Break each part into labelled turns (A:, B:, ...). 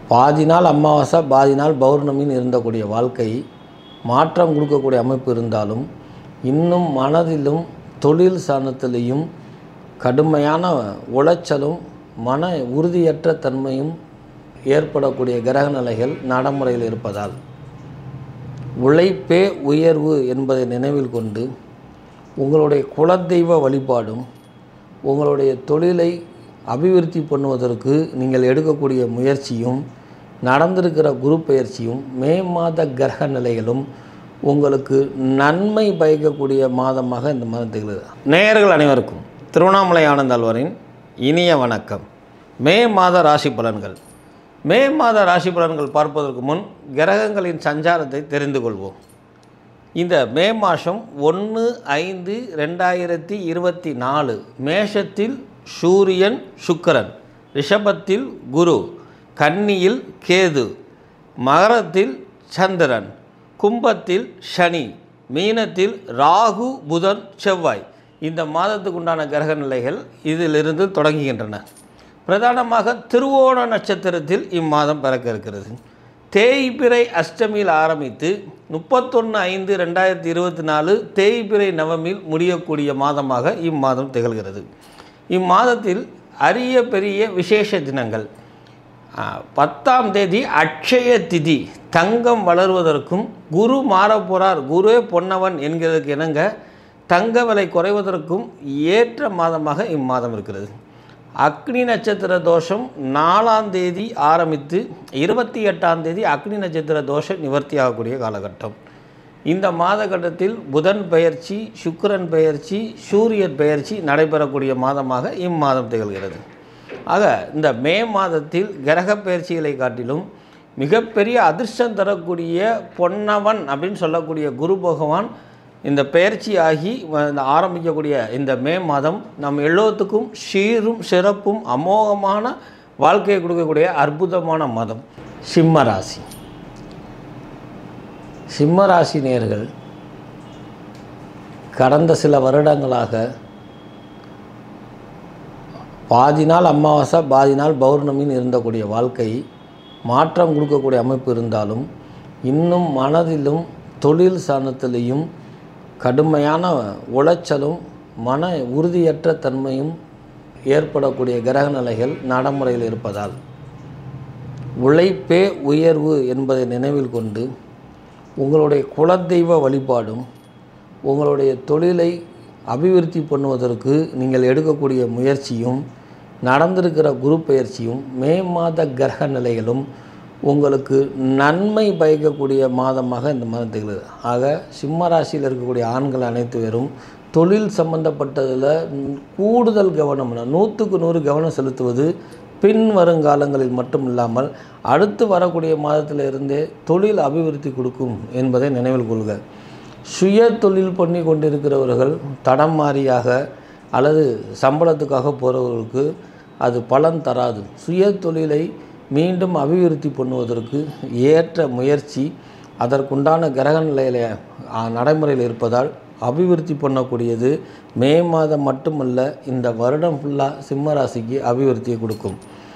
A: பாதி நாள் அமாவாசை பாதி நாள் பௌர்ணமின்னு இருந்தக்கூடிய வாழ்க்கை மாற்றம் கொடுக்கக்கூடிய அமைப்பு இருந்தாலும் இன்னும் மனதிலும் தொழில் சாணத்திலையும் கடுமையான உளைச்சலும் மன உறுதியற்ற தன்மையும் ஏற்படக்கூடிய கிரக நிலைகள் நடைமுறையில் இருப்பதால் உழைப்பே உயர்வு என்பதை நினைவில் கொண்டு உங்களுடைய குலதெய்வ வழிபாடும் உங்களுடைய தொழிலை அபிவிருத்தி பண்ணுவதற்கு நீங்கள் எடுக்கக்கூடிய முயற்சியும் நடந்திருக்கிற குரு பயிற்சியும் மே மாத கிரக நிலைகளும் உங்களுக்கு நன்மை பயக்கக்கூடிய மாதமாக இந்த மாதம் திகழ்கிறது நேயர்கள் அனைவருக்கும் திருவண்ணாமலை ஆனந்தாழ்வாரின் இனிய வணக்கம் மே மாத ராசி பலன்கள் மே மாத ராசி பலன்கள் பார்ப்பதற்கு முன் கிரகங்களின் சஞ்சாரத்தை தெரிந்து கொள்வோம் இந்த மே மாதம் ஒன்று ஐந்து ரெண்டாயிரத்தி இருபத்தி நாலு மேஷத்தில் சூரியன் சுக்கிரன் ரிஷபத்தில் குரு கன்னியில் கேது மகரத்தில் சந்திரன் கும்பத்தில் சனி மீனத்தில் ராகு புதன் செவ்வாய் இந்த மாதத்துக்கு உண்டான கிரக நிலைகள் இதிலிருந்து தொடங்குகின்றன பிரதானமாக திருவோண நட்சத்திரத்தில் இம்மாதம் பிறக்க இருக்கிறது தேய்பிறை அஷ்டமியில் ஆரம்பித்து முப்பத்தொன்று ஐந்து ரெண்டாயிரத்தி இருபத்தி நாலு தேய்பிறை நவமியில் முடியக்கூடிய மாதமாக இம்மாதம் திகழ்கிறது இம்மாதத்தில் அரிய பெரிய விசேஷ தினங்கள் ஆ, பத்தாம் தேதி அட்சய திதி தங்கம் வளருவதற்கும் குரு மாறப்போறார் குருவே பொன்னவன் என்கிறதுக்கு இணங்க தங்க விலை குறைவதற்கும் ஏற்ற மாதமாக இம்மாதம் இருக்கிறது அக்னி நட்சத்திர தோஷம் நாலாம் தேதி ஆரம்பித்து இருபத்தி எட்டாம் தேதி அக்னி நட்சத்திர தோஷம் நிவர்த்தி ஆகக்கூடிய காலகட்டம் இந்த மாதகட்டத்தில் புதன் பெயர்ச்சி சுக்கிரன் பெயர்ச்சி சூரியன் பெயர்ச்சி நடைபெறக்கூடிய மாதமாக இம்மாதம் திகழ்கிறது ஆக இந்த மே மாதத்தில் கிரக பெயர்ச்சிகளை காட்டிலும் மிகப்பெரிய அதிர்ஷ்டம் தரக்கூடிய பொன்னவன் அப்படின்னு சொல்லக்கூடிய குரு பகவான் இந்த பெயர்ச்சி ஆகி வ- இந்த ஆரம்பிக்கக்கூடிய இந்த மே மாதம் நம் எல்லோத்துக்கும் சீரும் சிறப்பும் அமோகமான வாழ்க்கையை கொடுக்கக்கூடிய அற்புதமான மாதம் சிம்ம ராசி சிம்ம ராசி நேர்கள் கடந்த சில வருடங்களாக பாதி நாள் அமாவாசை பாதி நாள் பௌர்ணமின்னு இருந்தக்கூடிய வாழ்க்கை மாற்றம் கொடுக்கக்கூடிய அமைப்பு இருந்தாலும் இன்னும் மனதிலும் தொழில் சாணத்திலையும் கடுமையான உளைச்சலும் மன உறுதியற்ற தன்மையும் ஏற்படக்கூடிய கிரக நிலைகள் நடைமுறையில் இருப்பதால் உழைப்பே உயர்வு என்பதை நினைவில் கொண்டு உங்களுடைய குலதெய்வ வழிபாடும் உங்களுடைய தொழிலை அபிவிருத்தி பண்ணுவதற்கு நீங்கள் எடுக்கக்கூடிய முயற்சியும் நடந்திருக்கிற குரு பயிற்சியும் மே மாத கிரக நிலைகளும் உங்களுக்கு நன்மை பயக்கக்கூடிய மாதமாக இந்த மாதம் திகழ்கிறது ஆக சிம்ம ராசியில் இருக்கக்கூடிய ஆண்கள் அனைத்து பேரும் தொழில் சம்பந்தப்பட்டதில் கூடுதல் கவனம் நூற்றுக்கு நூறு கவனம் செலுத்துவது பின் வருங்காலங்களில் மட்டும் இல்லாமல் அடுத்து வரக்கூடிய மாதத்தில் இருந்தே தொழில் அபிவிருத்தி கொடுக்கும் என்பதை நினைவில் கொள்க சுய தொழில் பண்ணி கொண்டிருக்கிறவர்கள் தடம் மாறியாக அல்லது சம்பளத்துக்காக போகிறவர்களுக்கு அது பலன் தராது சுய தொழிலை மீண்டும் அபிவிருத்தி பண்ணுவதற்கு ஏற்ற முயற்சி அதற்குண்டான கிரக நிலையில் ஆ, நடைமுறையில் இருப்பதால் அபிவிருத்தி பண்ணக்கூடியது மே மாதம் மட்டுமல்ல இந்த வருடம் ஃபுல்லாக சிம்ம ராசிக்கு அபிவிருத்தியை கொடுக்கும்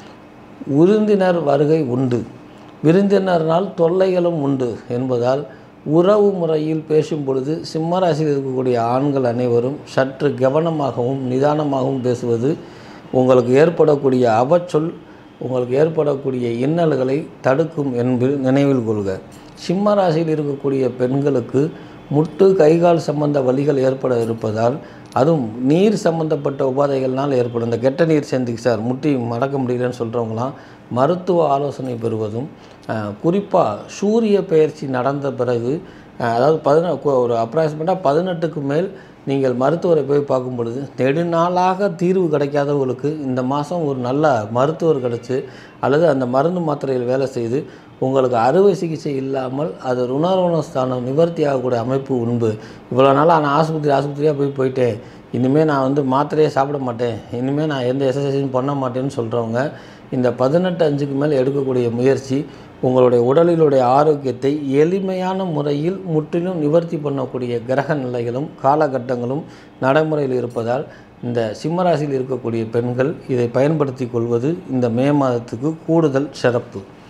A: விருந்தினர் வருகை உண்டு விருந்தினர்னால் தொல்லைகளும் உண்டு என்பதால் உறவு முறையில் பேசும் பொழுது சிம்மராசியில் இருக்கக்கூடிய ஆண்கள் அனைவரும் சற்று கவனமாகவும் நிதானமாகவும் பேசுவது உங்களுக்கு ஏற்படக்கூடிய அவச்சொல் உங்களுக்கு ஏற்படக்கூடிய இன்னல்களை தடுக்கும் என்பது நினைவில் கொள்க சிம்ம ராசியில் இருக்கக்கூடிய பெண்களுக்கு முட்டு கைகால் சம்பந்த வலிகள் ஏற்பட இருப்பதால் அதுவும் நீர் சம்பந்தப்பட்ட உபாதைகள்னால் ஏற்படும் இந்த கெட்ட நீர் சேர்ந்துக்கு சார் முட்டி மடக்க முடியலன்னு சொல்கிறவங்களாம் மருத்துவ ஆலோசனை பெறுவதும் குறிப்பாக சூரிய பெயர்ச்சி நடந்த பிறகு அஹ், அதாவது பதின கு- ஒரு அப்ராக்சிமேட்டாக பதினெட்டுக்கு மேல் நீங்கள் மருத்துவரை போய் பார்க்கும் பொழுது நெடுநாளாக தீர்வு கிடைக்காதவங்களுக்கு இந்த மாதம் ஒரு நல்ல மருத்துவர் கிடச்சி அல்லது அந்த மருந்து மாத்திரையில் வேலை செய்து உங்களுக்கு அறுவை சிகிச்சை இல்லாமல் அது ருணரோண ஸ்தானம் நிவர்த்தி ஆகக்கூடிய அமைப்பு உண்டு இவ்வளோ நாளாக நான் ஆஸ்பத்திரி ஆஸ்பத்திரியாக போய் போயிட்டேன் இனிமேல் நான் வந்து மாத்திரையே சாப்பிட மாட்டேன் இனிமேல் நான் எந்த எக்ஸசைஸும் பண்ண மாட்டேன்னு சொல்கிறவங்க இந்த பதினெட்டு அஞ்சுக்கு மேல் எடுக்கக்கூடிய முயற்சி உங்களுடைய உடலிலுடைய ஆரோக்கியத்தை எளிமையான முறையில் முற்றிலும் நிவர்த்தி பண்ணக்கூடிய கிரக நிலைகளும் காலகட்டங்களும் நடைமுறையில் இருப்பதால் இந்த சிம்மராசியில் இருக்கக்கூடிய பெண்கள் இதை பயன்படுத்தி கொள்வது இந்த மே மாதத்துக்கு கூடுதல் சிறப்பு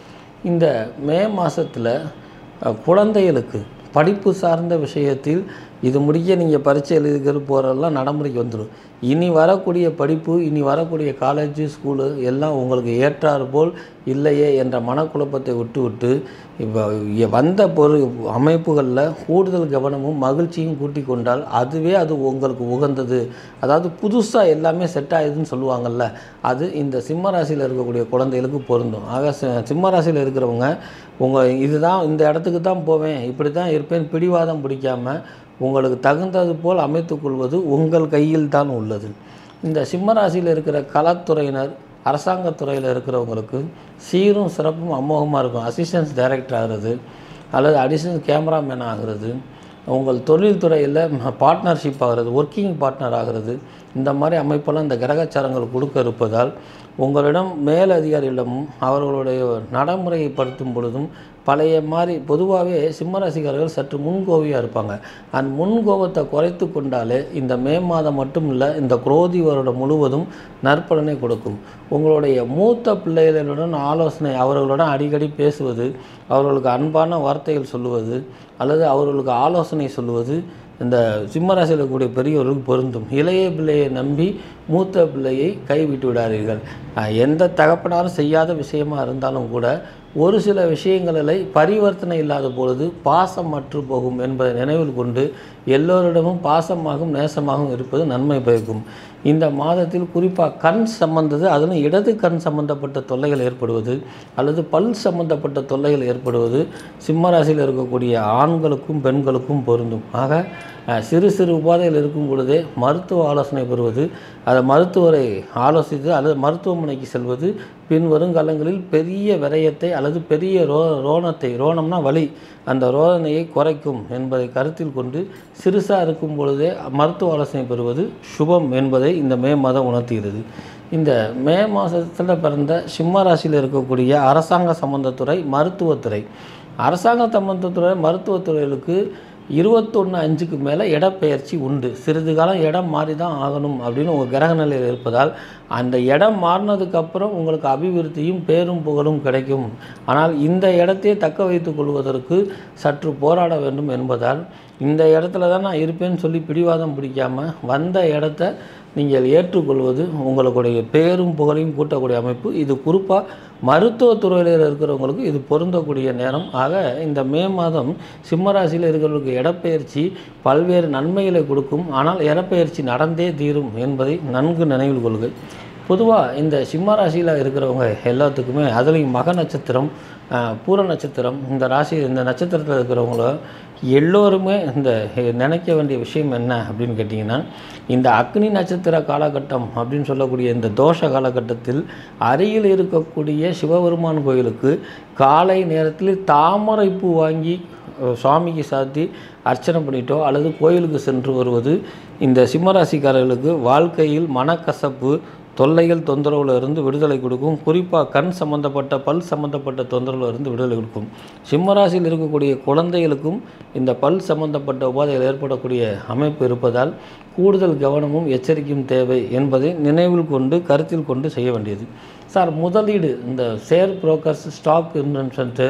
A: இந்த மே மாதத்தில் குழந்தைகளுக்கு படிப்பு சார்ந்த விஷயத்தில் இது முடிய நீங்கள் பரீட்சை எழுதிக்கிற போகிறதெல்லாம் நடைமுறைக்கு வந்துடும் இனி வரக்கூடிய படிப்பு இனி வரக்கூடிய காலேஜு ஸ்கூலு எல்லாம் உங்களுக்கு ஏற்றாறு போல் இல்லையே என்ற மனக்குழப்பத்தை விட்டு விட்டு இப்போ இ- வந்த பொரு அமைப்புகளில் கூடுதல் கவனமும் மகிழ்ச்சியும் கூட்டி கொண்டால் அதுவே அது உங்களுக்கு உகந்தது அதாவது புதுசாக எல்லாமே செட் ஆகுதுன்னு சொல்லுவாங்கல்ல அது இந்த சிம்ம ராசியில் இருக்கக்கூடிய குழந்தைகளுக்கு பொருந்தும் ஆக சி- சிம்ம ராசியில் இருக்கிறவங்க உங்கள் இதுதான் இந்த இடத்துக்கு தான் போவேன் இப்படி தான் இருப்பேன் பிடிவாதம் பிடிக்காம உங்களுக்கு தகுந்தது போல் அமைத்துக்கொள்வது உங்கள் கையில் தான் உள்ளது இந்த சிம்ம ராசியில் இருக்கிற கலத்துறையினர் அரசாங்கத் துறையில் இருக்கிறவங்களுக்கு சீரும் சிறப்பும் அமோகமாக இருக்கும் அசிஸ்டன்ஸ் டைரக்டர் ஆகிறது அல்லது அடிஷனல் கேமராமேன் ஆகிறது உங்கள் தொழில்துறையில் பார்ட்னர்ஷிப் ஆகிறது ஒர்க்கிங் பார்ட்னர் ஆகிறது இந்த மாதிரி அமைப்பெல்லாம் இந்த கிரகச்சாரங்கள் கொடுக்க இருப்பதால் உங்களிடம் மேலதிகாரிகளிடமும் அவர்களுடைய நடைமுறைப்படுத்தும் பொழுதும் பழைய மாதிரி பொதுவாகவே சிம்மராசிக்காரர்கள் சற்று முன்கோவியாக இருப்பாங்க அந்த முன்கோபத்தை குறைத்து கொண்டாலே இந்த மே மாதம் மட்டும் இல்லை இந்த குரோதி வருடம் முழுவதும் நற்பலனை கொடுக்கும் உங்களுடைய மூத்த பிள்ளைகளுடன் ஆலோசனை அவர்களுடன் அடிக்கடி பேசுவது அவர்களுக்கு அன்பான வார்த்தைகள் சொல்லுவது அல்லது அவர்களுக்கு ஆலோசனை சொல்லுவது இந்த சிம்மராசியில் இருக்கக்கூடிய பெரியவர்களுக்கு பொருந்தும் இளைய பிள்ளையை நம்பி மூத்த பிள்ளையை கைவிட்டு விடாதீர்கள் அஹ் எந்த தகப்பனாரும் செய்யாத விஷயமா இருந்தாலும் கூட ஒரு சில விஷயங்களில் பரிவர்த்தனை இல்லாத பொழுது பாசம் மற்று போகும் என்பதை நினைவில் கொண்டு எல்லோரிடமும் பாசமாகவும் நேசமாகவும் இருப்பது நன்மை பயக்கும் இந்த மாதத்தில் குறிப்பாக கண் சம்பந்தது அதிலும் இடது கண் சம்பந்தப்பட்ட தொல்லைகள் ஏற்படுவது அல்லது பல் சம்பந்தப்பட்ட தொல்லைகள் ஏற்படுவது சிம்மராசியில் இருக்கக்கூடிய ஆண்களுக்கும் பெண்களுக்கும் பொருந்தும் ஆக அஹ், சிறு சிறு உபாதைகள் இருக்கும் பொழுதே மருத்துவ ஆலோசனை பெறுவது அதை மருத்துவரை ஆலோசித்து அல்லது மருத்துவமனைக்கு செல்வது பின் வருங்காலங்களில் பெரிய விரயத்தை அல்லது பெரிய ரோ ரோணத்தை ரோணம்னா வலி அந்த ரோதனையை குறைக்கும் என்பதை கருத்தில் கொண்டு சிறுசாக இருக்கும் பொழுதே மருத்துவ ஆலோசனை பெறுவது சுபம் என்பதை இந்த மே மாதம் உணர்த்துகிறது இந்த மே மாதத்தில் பிறந்த சிம்ம ராசியில் இருக்கக்கூடிய அரசாங்க சம்பந்தத்துறை மருத்துவத்துறை அரசாங்க சம்பந்தத்துறை மருத்துவத்துறைகளுக்கு இருபத்தொன்று அஞ்சுக்கு மேலே இடப்பெயர்ச்சி உண்டு சிறிது காலம் இடம் மாறி தான் ஆகணும் அப்படின்னு உங்கள் கிரக நிலையில் இருப்பதால் அந்த இடம் மாறினதுக்கப்புறம் உங்களுக்கு அபிவிருத்தியும் பேரும் புகழும் கிடைக்கும் ஆனால் இந்த இடத்தையே தக்க வைத்துக் கொள்வதற்கு சற்று போராட வேண்டும் என்பதால் இந்த இடத்துல தான் நான் இருப்பேன்னு சொல்லி பிடிவாதம் பிடிக்காம வந்த இடத்த நீங்கள் ஏற்றுக்கொள்வது உங்களுடைய பேரும் புகழையும் கூட்டக்கூடிய அமைப்பு இது குறிப்பாக மருத்துவத்துறையில் இருக்கிறவங்களுக்கு இது பொருந்தக்கூடிய நேரம் ஆக இந்த மே மாதம் சிம்மராசியில் இருக்கிறவங்களுக்கு இடப்பெயர்ச்சி பல்வேறு நன்மைகளை கொடுக்கும் ஆனால் இடப்பெயர்ச்சி நடந்தே தீரும் என்பதை நன்கு நினைவில் கொள்க பொதுவாக இந்த சிம்ம ராசியில் இருக்கிறவங்க எல்லாத்துக்குமே அதுலேயும் மக நட்சத்திரம் ஆஹ், பூர நட்சத்திரம் இந்த ராசி இந்த நட்சத்திரத்தில் இருக்கிறவங்கள எல்லோருமே இந்த நினைக்க வேண்டிய விஷயம் என்ன அப்படின்னு கேட்டிங்கன்னா இந்த அக்னி நட்சத்திர காலகட்டம் அப்படின்னு சொல்லக்கூடிய இந்த தோஷ காலகட்டத்தில் அருகில் இருக்கக்கூடிய சிவபெருமான் கோயிலுக்கு காலை நேரத்தில் தாமரை பூ வாங்கி அஹ், சுவாமிக்கு சாத்தி அர்ச்சனை பண்ணிட்டோ அல்லது கோயிலுக்கு சென்று வருவது இந்த சிம்மராசிக்காரர்களுக்கு வாழ்க்கையில் மனக்கசப்பு தொல்லைகள் தொந்தரவுல இருந்து விடுதலை கொடுக்கும் குறிப்பாக கண் சம்பந்தப்பட்ட பல் சம்பந்தப்பட்ட தொந்தரவுல இருந்து விடுதலை கொடுக்கும் சிம்மராசியில் இருக்கக்கூடிய குழந்தைகளுக்கும் இந்த பல் சம்பந்தப்பட்ட உபாதைகள் ஏற்படக்கூடிய அமைப்பு இருப்பதால் கூடுதல் கவனமும் எச்சரிக்கையும் தேவை என்பதை நினைவில் கொண்டு கருத்தில் கொண்டு செய்ய வேண்டியது சார் முதலீடு இந்த ஷேர் புரோக்கர்ஸ் ஸ்டாக் இன்வென்ஷன்ட்டு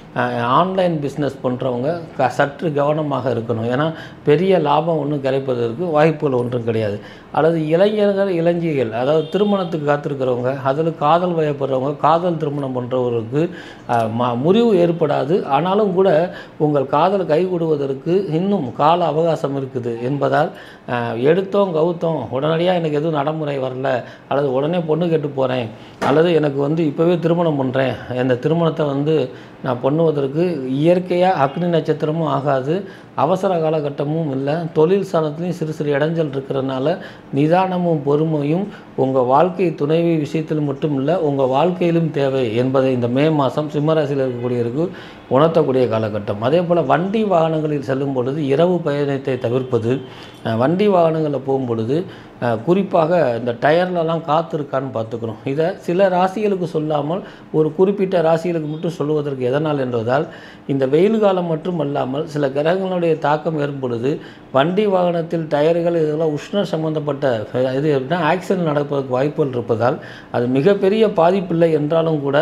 A: ஆன்லைன் பிஸ்னஸ் பண்ணுறவங்க க சற்று கவனமாக இருக்கணும் ஏன்னா பெரிய லாபம் ஒன்றும் கிடைப்பதற்கு வாய்ப்புகள் ஒன்றும் கிடையாது அல்லது இளைஞர்கள் இளைஞிகள் அதாவது திருமணத்துக்கு காத்திருக்கிறவங்க அதில் காதல் வயப்படுறவங்க காதல் திருமணம் பண்ணுறவர்களுக்கு அஹ், ம முறிவு ஏற்படாது ஆனாலும் கூட உங்கள் காதல் கைகூடுவதற்கு இன்னும் கால அவகாசம் இருக்குது என்பதால் அஹ், எடுத்தோம் கவுத்தோம் உடனடியாக எனக்கு எதுவும் நடைமுறை வரல அல்லது உடனே பொண்ணு கேட்டு போகிறேன் அல்லது எனக்கு வந்து இப்போவே திருமணம் பண்ணுறேன் அந்த திருமணத்தை வந்து நான் பண்ணுவதற்கு இயற்கையாக அக்னி நட்சத்திரமும் ஆகாது அவசர காலகட்டமும் இல்லை தொழில் ஸ்தானத்துலேயும் சிறு சிறு இடைஞ்சல் இருக்கிறதுனால நிதானமும் பொறுமையும் உங்கள் வாழ்க்கை துணைவி விஷயத்தில் மட்டும் இல்லை உங்கள் வாழ்க்கையிலும் தேவை என்பதை இந்த மே மாதம் சிம்மராசியில் இருக்கக்கூடியவருக்கு உணர்த்தக்கூடிய காலகட்டம் அதே போல் வண்டி வாகனங்களில் செல்லும் பொழுது இரவு பயணத்தை தவிர்ப்பது அஹ், வண்டி வாகனங்களில் போகும் பொழுது அஹ், குறிப்பாக இந்த டயர்லலாம் காற்று இருக்கான்னு பார்த்துக்கணும் இதை சில ராசிகளுக்கு சொல்லாமல் ஒரு குறிப்பிட்ட ராசிகளுக்கு மட்டும் சொல்லுவதற்கு எதனால் என்பதால் இந்த வெயில் காலம் மட்டும் அல்லாமல் சில கிரகங்களுடைய தாக்கம் ஏற்படும் பொழுது வண்டி வாகனத்தில் டயர்கள் இதெல்லாம் உஷ்ண சம்பந்தப்பட்ட அஹ், இது எப்படின்னா ஆக்சிடென்ட் நடப்பதற்கு வாய்ப்புகள் இருப்பதால் அது மிகப்பெரிய பாதிப்பில்லை என்றாலும் கூட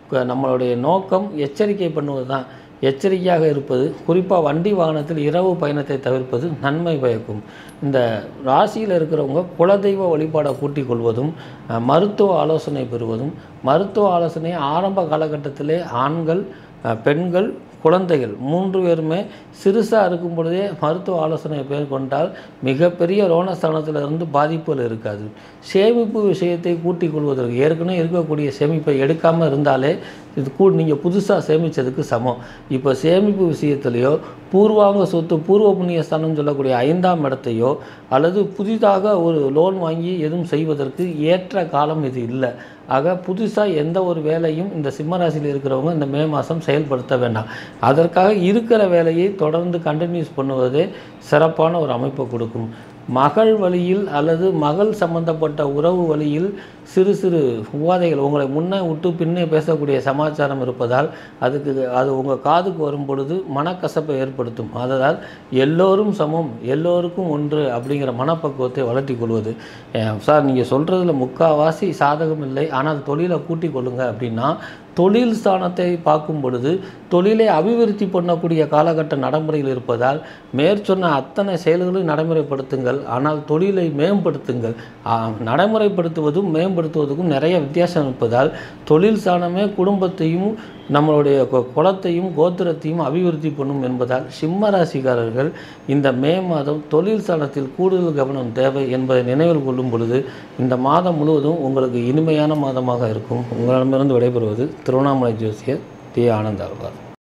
A: க- நம்மளுடைய நோக்கம் எச்சரிக்கை பண்ணுவது தான் எச்சரிக்கையாக இருப்பது குறிப்பாக வண்டி வாகனத்தில் இரவு பயணத்தை தவிர்ப்பது நன்மை பயக்கும் இந்த ராசியில் இருக்கிறவங்க குலதெய்வ வழிபாடை கூட்டிக் கொள்வதும் அஹ், மருத்துவ ஆலோசனை பெறுவதும் மருத்துவ ஆலோசனை ஆரம்ப காலகட்டத்திலே ஆண்கள் அஹ், பெண்கள் குழந்தைகள் மூன்று பேருமே சிறுசாக இருக்கும் பொழுதே மருத்துவ ஆலோசனை மேற்கொண்டால் மிகப்பெரிய ரோணஸ்தானத்திலிருந்து பாதிப்புகள் இருக்காது சேமிப்பு விஷயத்தை கூட்டிக் கொள்வதற்கு ஏற்கனவே இருக்கக்கூடிய சேமிப்பை எடுக்காமல் இருந்தாலே இது கூ நீங்கள் புதுசாக சேமித்ததுக்கு சமம் இப்போ சேமிப்பு விஷயத்துலையோ பூர்வாங்க சொத்து பூர்வ புண்ணிய ஸ்தானம் சொல்லக்கூடிய ஐந்தாம் இடத்தையோ அல்லது புதிதாக ஒரு லோன் வாங்கி எதுவும் செய்வதற்கு ஏற்ற காலம் இது இல்லை ஆக புதுசாக எந்த ஒரு வேலையும் இந்த சிம்மராசியில் இருக்கிறவங்க இந்த மே மாதம் செயல்படுத்த வேண்டாம் அதற்காக இருக்கிற வேலையை தொடர்ந்து கண்டினியூஸ் பண்ணுவதே சிறப்பான ஒரு அமைப்பை கொடுக்கும் மகள் வழியில் அல்லது மகள் சம்பந்தப்பட்ட உறவு வழியில் சிறு சிறு உபாதைகள் உங்களை முன்னே விட்டு பின்னே பேசக்கூடிய சமாச்சாரம் இருப்பதால் அதுக்கு அது உங்கள் காதுக்கு வரும் பொழுது மனக்கசப்பை ஏற்படுத்தும் அதனால் எல்லோரும் சமம் எல்லோருக்கும் ஒன்று அப்படிங்கிற மனப்பக்குவத்தை வளர்த்தி கொள்வது அஹ் சார் நீங்கள் சொல்கிறதுல முக்காவாசி சாதகம் இல்லை ஆனால் தொழிலை கூட்டிக் கொள்ளுங்க அப்படின்னா தொழில் ஸ்தானத்தை பார்க்கும் பொழுது தொழிலை அபிவிருத்தி பண்ணக்கூடிய காலகட்ட நடைமுறையில் இருப்பதால் மேற்சொன்ன அத்தனை செயல்களையும் நடைமுறைப்படுத்துங்கள் ஆனால் தொழிலை மேம்படுத்துங்கள் ஆ, நடைமுறைப்படுத்துவதும் மேம்படுத்துவதற்கும் நிறைய வித்தியாசம் இருப்பதால் தொழில் ஸ்தானமே குடும்பத்தையும் நம்மளுடைய கு- குலத்தையும் கோத்திரத்தையும் அபிவிருத்தி பண்ணும் என்பதால் சிம்ம ராசிக்காரர்கள் இந்த மே மாதம் தொழில் ஸ்தானத்தில் கூடுதல் கவனம் தேவை என்பதை நினைவில் கொள்ளும் பொழுது இந்த மாதம் முழுவதும் உங்களுக்கு இனிமையான மாதமாக இருக்கும் உங்களிடமிருந்து விடைபெறுவது திருவண்ணாமலை ஜோசியர் டி ஆனந்த் ஆழ்வார்